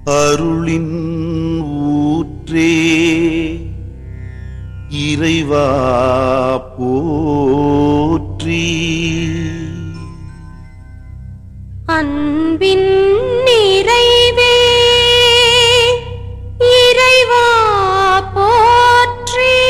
அருளின் ஊற்றே இறைவா போற்றி அன்பின் நிறைவே இறைவா போற்றி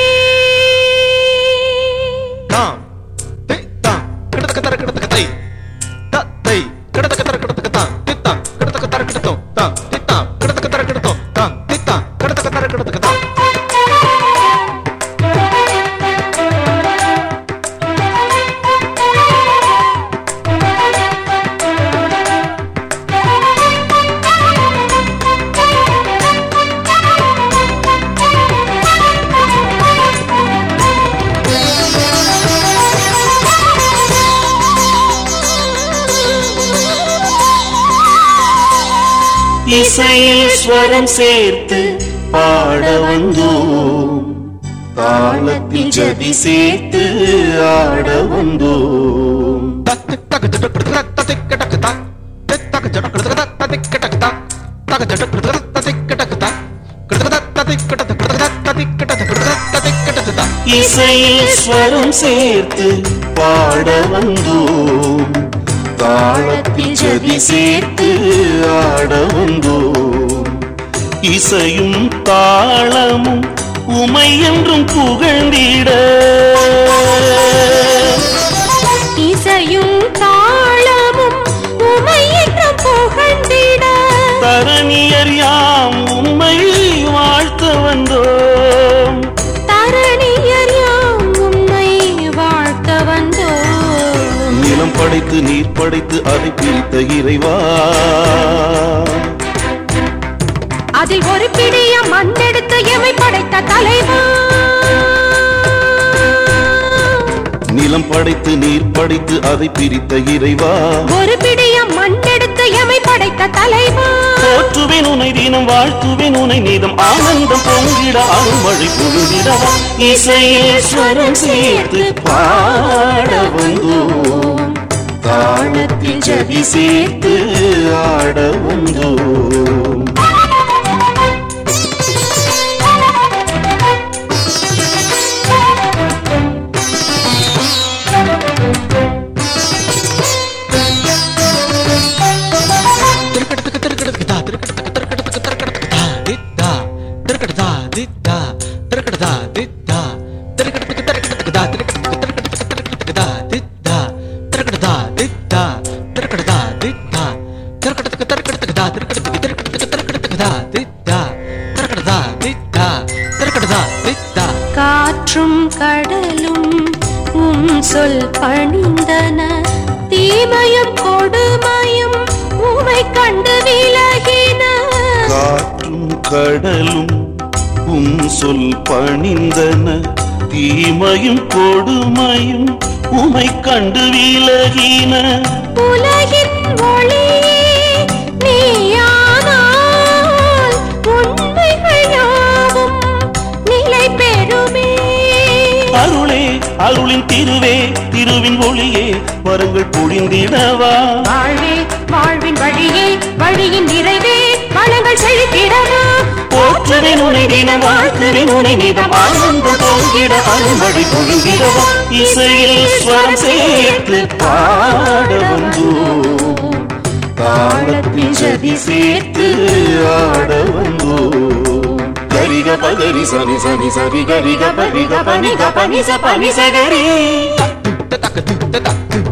தாம் தை தாம் கிடத்தக்க தர கிடத்தக்க தை த தை கிடத்தக்க தர கிடத்தக்க தாம் தித்தாம் கிடத்தக்க தர கிடத்தோம் தாம் தித்தாம் கிடத்தக்க தர கிடத்தோம் தாம் தித்தாம் கிடத்தக்க தர கிடத்தக்க தாம் இசையில் ஸ்வரம் சேர்த்து பாட வந்தோம் தாளத்தில் ஜதி சேர்த்து ஆட வந்தோம் தக்கு தக்கு ஜட கிடத்தக்க தத்தை கிடக்க தாம் தித்தக்க ஜட கிடத்தக்க தத்தை கிடக்க தாம் தக்க ஜட கிடத்தக்க தத்தை கிடக்க தாம் கிடத்தக்க தத்தை கிடத்தக்க கிடத்தக்க தத்தை கிடத்தக்க கிடத்தக்க தத்தை கிடத்தக்க தாம் இசையில் ஸ்வரம் சேர்த்து பாட வந்தோம் தாளத்தில் ஜதி சேர்த்து ஆட வந்தோம் இசையும் தாளமும் உமை என்றும் புகழ்ந்திட இசையும் தாளமும் உமையென்று புகழ்ந்திட தரணியர் யாம் உம்மை வாழ்த்த வந்தோம் தரணியர் யாம் உம்மை வாழ்த்த வந்தோம் நிலம் படைத்து நீர் படைத்து அதை பிரித்த இறைவா அதில் ஒரு பிடிய மண்ணெடுத்து எமை படைத்த தலைவா நிலம் படைத்து நீர் படைத்து அதை பிரித்த இறைவா ஒரு பிடிய மண்ணெடுத்து எமை படைத்த தலைவா போற்றுவேன் உனை தினம் வாழ்த்துவேன் உனை நீதம் ஆனந்தம் பொங்கிட அருள்மழை பொழுதிடவா இசையில் ஸ்வரம் சேர்த்து பாட வந்தோம் தாளத்தில் ஜதி சேர்த்து ஆட வந்தோம் திருக்கடத்துக்கு திருக்கடத்துக்கு தா திருக்கடத்துக்கு திருக்கடத்துக்கு திருக்கடத்துக்கு தா தித்தா திருக்கடதா தித்தா திருக்கடதா தித்தா திருக்கடத்துக்கு திருக்கடத்துக்கு தா திருக்கடத்துக்கு திருக்கடத்துக்கு திருக்கடத்துக்கு தா தித்தா திருக்கடதா தித்தா திருக்கடதா தித்தா திருக்கடத்துக்கு திருக்கடத்துக்கு தா திருக்கடத்துக்கு திருக்கடத்துக்கு திருக்கடத்துக்கு தா தித்தா திருக்கடதா தித்தா திருக்கடதா தித்தா காற்றும் கடலும் உம் சொல் பணிந்தன தீமையும் கொடுமையும் உமை கண்டு விலகின காற்றும் கடலும் உம் சொல் பணிந்தன தீமையும் கொடுமையும் உமை கண்டு விலகின உலகின் ஒளியே நீயானால் உண்மைகள் யாவும் நிலை பெறுமே அருளே அருளின் திருவே திருவின் ஒளியே வரங்கள் பொழிந்திடவா வாழ்வே வாழ்வின் வழியே வழியின் நிறைவே வளங்கள் செழித்திடவா போற்றுவேன் உனை தினம் வாழ்த்துவேன் உனை நிதம் ஆனந்தம் பொங்கிட அருள்மழை பொழிந்திடவா இசையில் ஸ்வரம் சேர்த்து பாட வந்தோம் தாளத்தில் ஜதி சேர்த்து ஆட வந்தோம் கரிக பகரி சனி சனி சரி கரிக பரிக பனிக பனிச பனிச கரி தக்க தித்த தக்கு